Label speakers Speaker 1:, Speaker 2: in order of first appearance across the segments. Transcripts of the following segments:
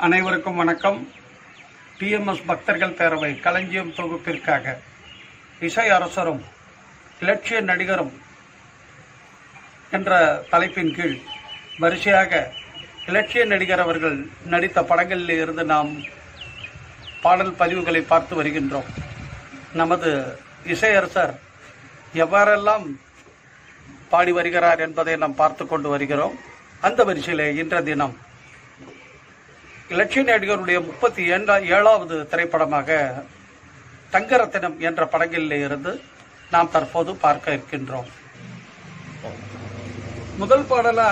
Speaker 1: அனைவருக்கும் வணக்கம் டிஎம்எஸ் பக்தர்கள் பேரவை களஞ்சியம் தொகுப்பிற்காக இசை அரசரும் இலட்சிய நடிகரும் என்ற தலைப்பின் கீழ் வரிசையாக இலட்சிய நடிகர் அவர்கள் நடித்த படங்களில் இருந்து நாம் பாடல் பதிவுகளை பார்த்து வருகின்றோம் நமது இசையரசர் எவ்வாறெல்லாம் பாடி வருகிறார் என்பதை நாம் பார்த்து கொண்டு வருகிறோம் அந்த வரிசையிலே இன்ற தினம் இலட்சிய நடிகருடைய முப்பத்தி ஏழாவது திரைப்படமாக தங்கரத்தினம் என்ற படங்களிலே இருந்து நாம் தற்போது பார்க்க இருக்கின்றோம் முதல் பாடலா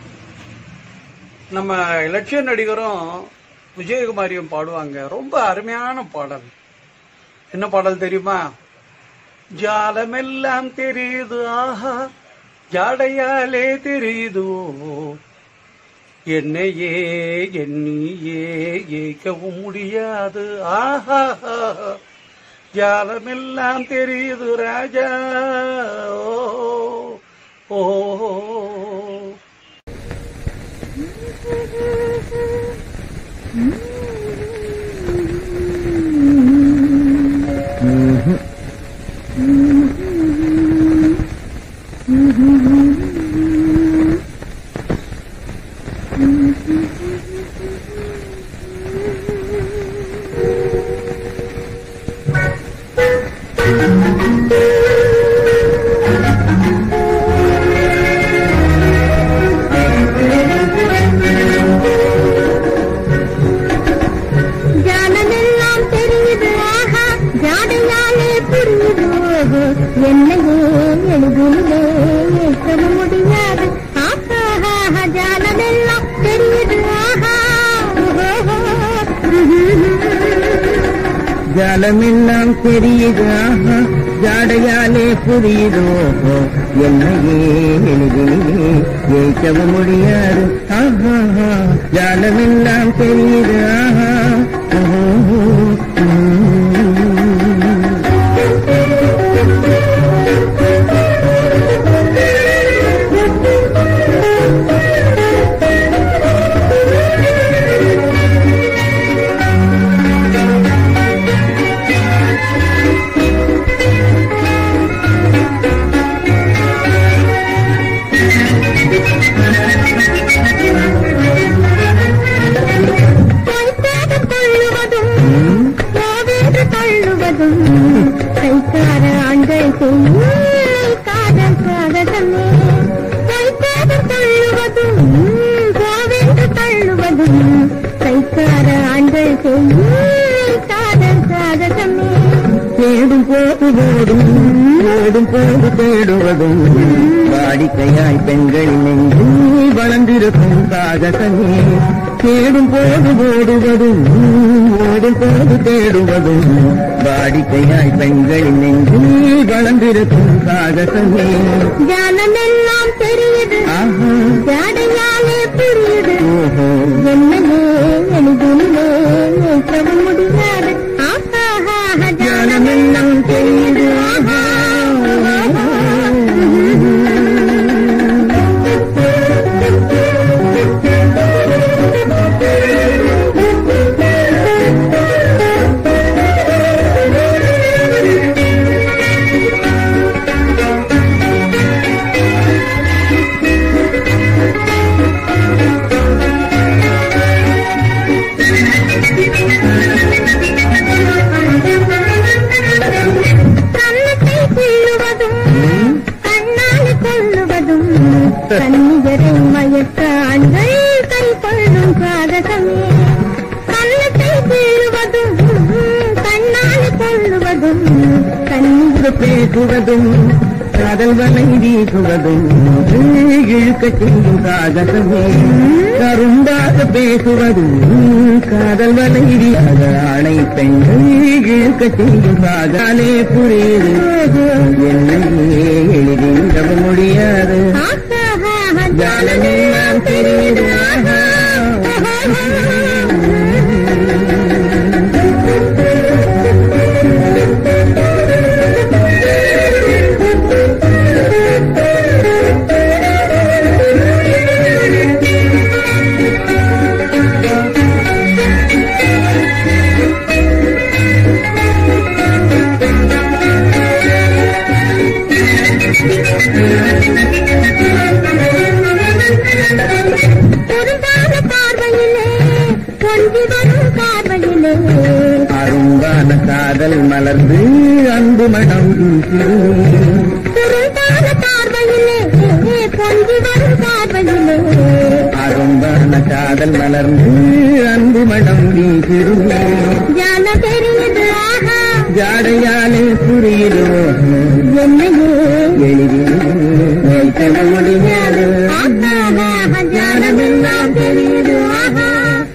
Speaker 1: நம்ம இலட்சிய நடிகரும் விஜயகுமாரியும் பாடுவாங்க ரொம்ப அருமையான பாடல் என்ன பாடல் தெரியுமா ஜாலமெல்லாம் தெரியுது ஆஹா ஜாடையாலே தெரியுதோ என்னையே எண்ணியே ஏற்கவும் முடியாது ஆஹா ஜாலமெல்லாம் தெரியுது ராஜா ஓ ஓ
Speaker 2: ஜாலமெல்லாம் தெரியுது ஆஹா ஜாடையாலே புரியுது ஓஹோ. என்னையே எழுதிலே ஏற்கவும் முடியாது ஆஹா ஆஹா, ஜாலமெல்லாம் தெரியுது ஆஹா ஓஹோ.
Speaker 3: ஜாலமெல்லாம் தெரியுது ஆஹா ஜாடையாலே புரியுதோ என்னையே எளிதிலே ஜெயிக்கவும் முடியாது ஆஹா ஜாலமெல்லாம் தெரியுது ஆஹா ஓஹோ, உம்.
Speaker 2: கைக்காக தள்ளுவதும் கோவேறு தள்ளுவதும் கைக்கார ஆண்கள் செய்யும் காதல் சாகசமே கைக்காக தள்ளுவதும் கோவேறு தள்ளுவதும் கைக்கார ஆண்கள் செய்யும் காதல் சாகசமே
Speaker 3: தேடும் போது ஓடும் ஓடும் போது தேடுவதும் வாடிக்கையாய் பெண்களின் நெஞ்சில் வளர்ந்திருக்கும் சாகசமே தேடும் போது ஓடுவதும் ஓடும் போது தேடுவதும் வாடிக்கையாய் பெண்களின் நெஞ்சில் வளர்ந்திருக்கும் சாகசமே
Speaker 2: ஜானமெல்லாம் தெரியுது
Speaker 3: ஆஹா
Speaker 2: ஜாடையாலே புரியுது
Speaker 3: ஓஹோ
Speaker 2: என்னையே எளிதிலே ஏற்கவும் முடியாது ஆஹா ஆஹா, ஜானமெல்லாம் தெரியுது ஆஹா கன்னத்தை கிள்ளுவதும் கண்ணால் கொள்ளுவதும் கன்னியரை மயக்க ஆண்கள் கை கொள்ளும் சாகசமே கன்னத்தை கிள்ளுவதும் கண்ணால் கொள்ளுவதும் கன்னியர்
Speaker 3: பேசுவதும் காதல் வலை வீசுவதும் இழுக்க செய்யும் சாகசமே கரும்பாக பேசுவதும் காதல் வலை வீசாத ஆணை பெண்கள் இழுக்க செய்யும் சாகாலே புரியுது என்னையே எளிதில் முடியாது
Speaker 2: ஆஹா ஆஹா,
Speaker 3: ஜாலமெல்லாம் தெரியுது ஆஹா.
Speaker 2: ஆஹா
Speaker 3: சாதல் மலர்ந்து அன்பு மனம் வீசிடுமே
Speaker 2: குறுந்தான பார்வையிலே கொஞ்சி வரும் பார்வையிலே
Speaker 3: அரும்பான காதல் மலர்ந்து அன்பு மனம் வீசிடுமே
Speaker 2: ஜான தெரியுது ஆஹா
Speaker 3: ஜாடையாலே புரியுதோ
Speaker 2: என்னையே
Speaker 3: எளிதில் வைத்திட முடியாது
Speaker 2: ஆஹா ஜானமெல்லாம் தெரியுது ஆஹா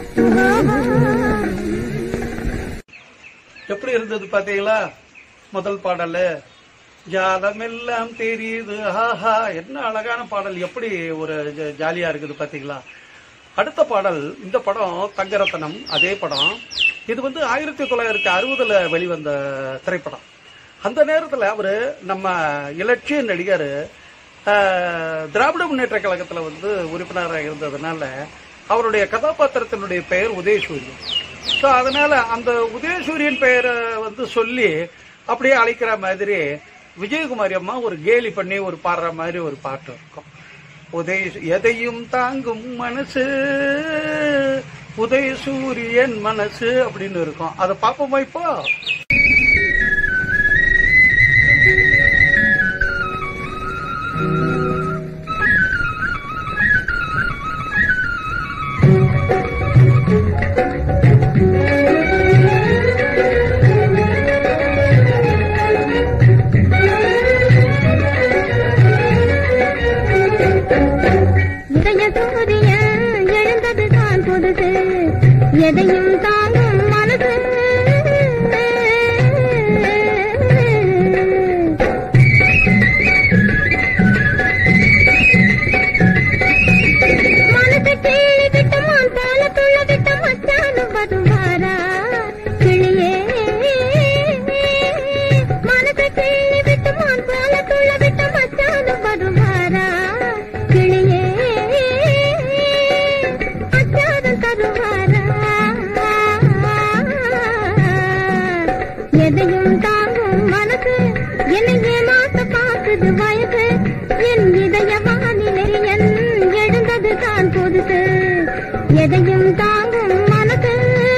Speaker 1: எப்படி இருந்தது பாத்தீங்களா முதல் பாடல் ஜாலமெல்லாம் தெரியுது ஆஹா என்ன அழகான பாடல் எப்படி ஒரு ஜ- ஜாலியா இருக்குது பாத்தீங்களா அடுத்த பாடல் இந்த படம் தங்கரத்தனம் அதே படம் இது வந்து ஆயிரத்தி தொள்ளாயிரத்தி அறுபதுல வெளிவந்த திரைப்படம் அந்த நேரத்துல அவரு நம்ம இலட்சிய நடிகர் ஆஹ், திராவிட முன்னேற்ற கழகத்துல வந்து உறுப்பினராக இருந்ததுனால அவருடைய கதாபாத்திரத்தினுடைய பெயர் உதயசூரியன் ஸோ அதனால அந்த உதயசூரியன் பெயரை வந்து சொல்லி அப்படியே அழைக்கிற மாதிரி விஜயகுமாரி அம்மா ஒரு கேலி பண்ணி ஒரு பாடுற மாதிரி ஒரு பாட்டு இருக்கும் உதய எதையும் தாங்கும் மனசு உதயசூரியன் மனசு அப்படின்னு இருக்கும் அதை பார்ப்போமா இப்போ
Speaker 2: இதய சூரியன் எழுந்தது தான் புதுசு எதையும் தாங்கும் மனசு மனசு கிள்ளி விட்டு மான் போல துள்ள விட்டு மச்சானும் வருவாரா கிளியே மனசு கிள்ளி விட்டு மான் போல துள்ள விட்டு மச்சானும் வருவாரா கிளியே அச்சாரம் தருவாரா எதையும் தாங்கும் மனசு என்னை ஏமாத்த பார்க்குது வயசு என் இதய வானிலை என் எழுந்தது தான் புதுசு எதையும் தாங்கும் மனசு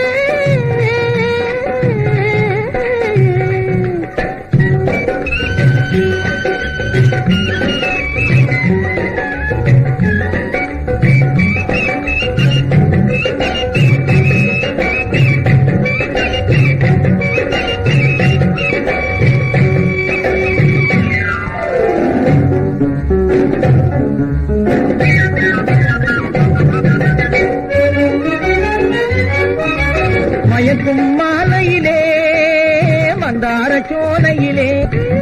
Speaker 3: மயக்கும் மாலையிலே மந்தார சோலையிலே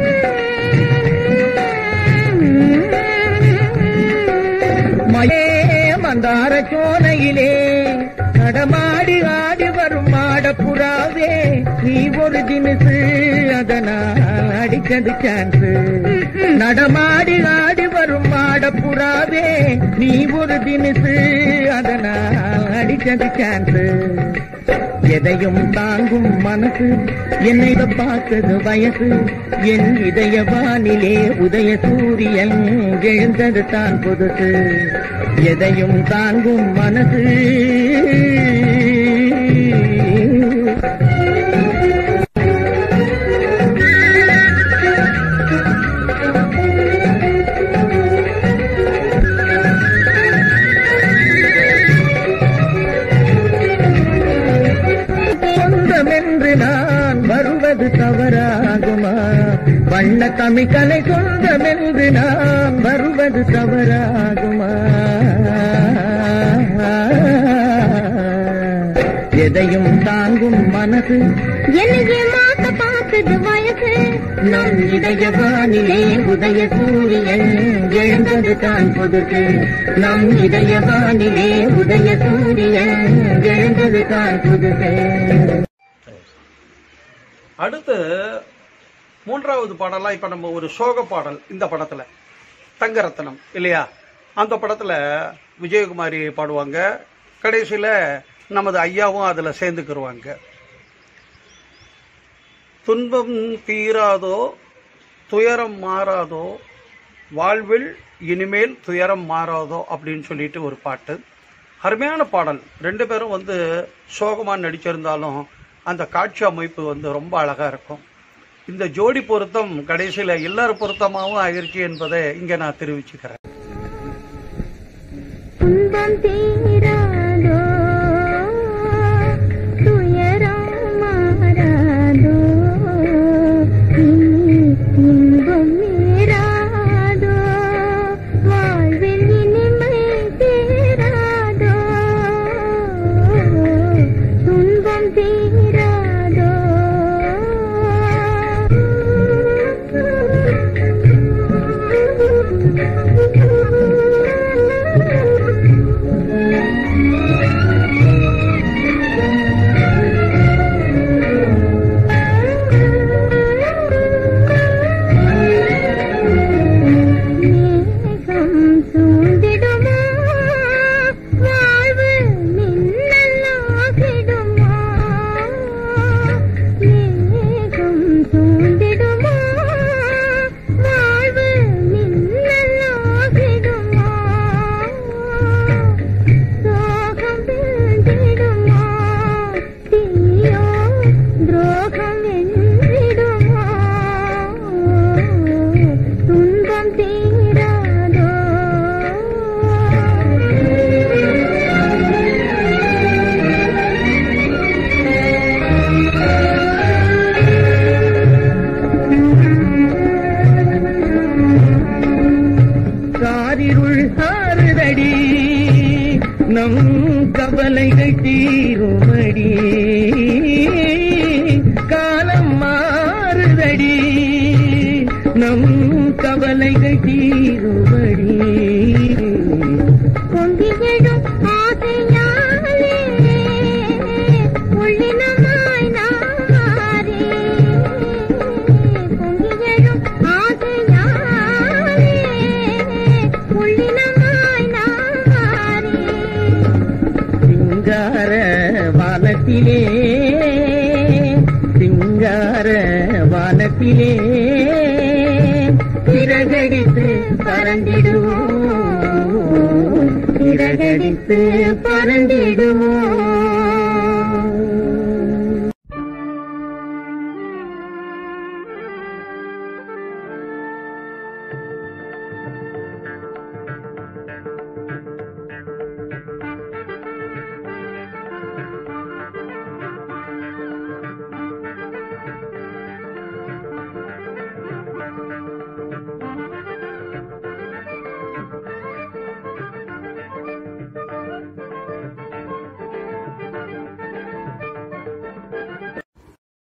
Speaker 3: மயே மந்தார சோலையிலே நடமாடி ஆடி வரும் மாடப்புறாவே நீ ஒரு தினசு அதனால் அடிச்சது சான்ஸ் நடமாடி ஆடி வரும் மாடப்புறாவே நீ ஒரு தினசு அதனால் அடிச்சது சான்ஸ் எதையும் தாங்கும் மனசு என்னை பார்த்தது வயசு என் இதய வானிலே உதய சூரியன் எழுந்தது தான் புதுசு எதையும் தாங்கும் மனசு சொந்தமென்று நான் வருவது தவறாகுமா வண்ண தமிழ்கலை சொந்தமென்று நான் வருவது தவறாகுமா எதையும் தாங்கும் மனசு
Speaker 2: என்னை ஏமாத்த பார்க்குது வயசு
Speaker 3: நம் இதய வானிலே உதய சூரியன் எழுந்தது தான் புதுசு நம் இதய வானிலே உதய சூரியன் எழுந்தது தான் புதுசு
Speaker 1: அடுத்து மூன்றாவது பாடலா இப்ப நம்ம ஒரு சோக பாடல் இந்த படத்துல தங்கரத்னம் இல்லையா அந்த படத்துல விஜயகுமாரி பாடுவாங்க கடைசியில நமது ஐயாவும் அதுல சேர்ந்துக்கிருவாங்க துன்பம் தீராதோ துயரம் மாறாதோ வாழ்வில் இனிமேல் துயரம் மாறாதோ அப்படின்னு சொல்லிட்டு ஒரு பாட்டு அருமையான பாடல் ரெண்டு பேரும் வந்து சோகமா நடிச்சிருந்தாலும் அந்த காட்சி அமைப்பு வந்து ரொம்ப அழகா இருக்கும் இந்த ஜோடி பொருத்தம் கடைசியில எல்லார் பொருத்தமாகவும் ஆகிருச்சு என்பதை இங்க நான் தெரிவிச்சுக்கிறேன்
Speaker 2: துன்பம் தீராதோ துயரம் மாறாதோ இனி இன்பம் நேராதோ வாழ்வில் இனிமை தேராதோ துன்பம் தீராதோ மேகம் சூழ்ந்திடுமா வாழ்வு மின்னலாகிடுமா மேகம் சூழ்ந்திடுமா வாழ்வு மின்னலாகிடுமா சோகம் வீழ்ந்திடுமா தீயோ துரோகம் வென்றிடுமா துன்பம் தீராதோ
Speaker 3: காரிருள் சாறுதடி நம் கவலைகள் தீருமடி காலம் மாறுதடி நம் கவலைகள் தீருமடி
Speaker 2: பொங்கிடும் ஆசையாலே உள்ளினமாய் நாரே பொங்கிடும் ஆசையாலே உள்ளினமாய் நாரே
Speaker 3: சிங்கார வானத்திலே சிங்கார வானத்திலே சிறகடித்து பறந்திடுவோம் சிறகடித்து பறந்திடுவோம்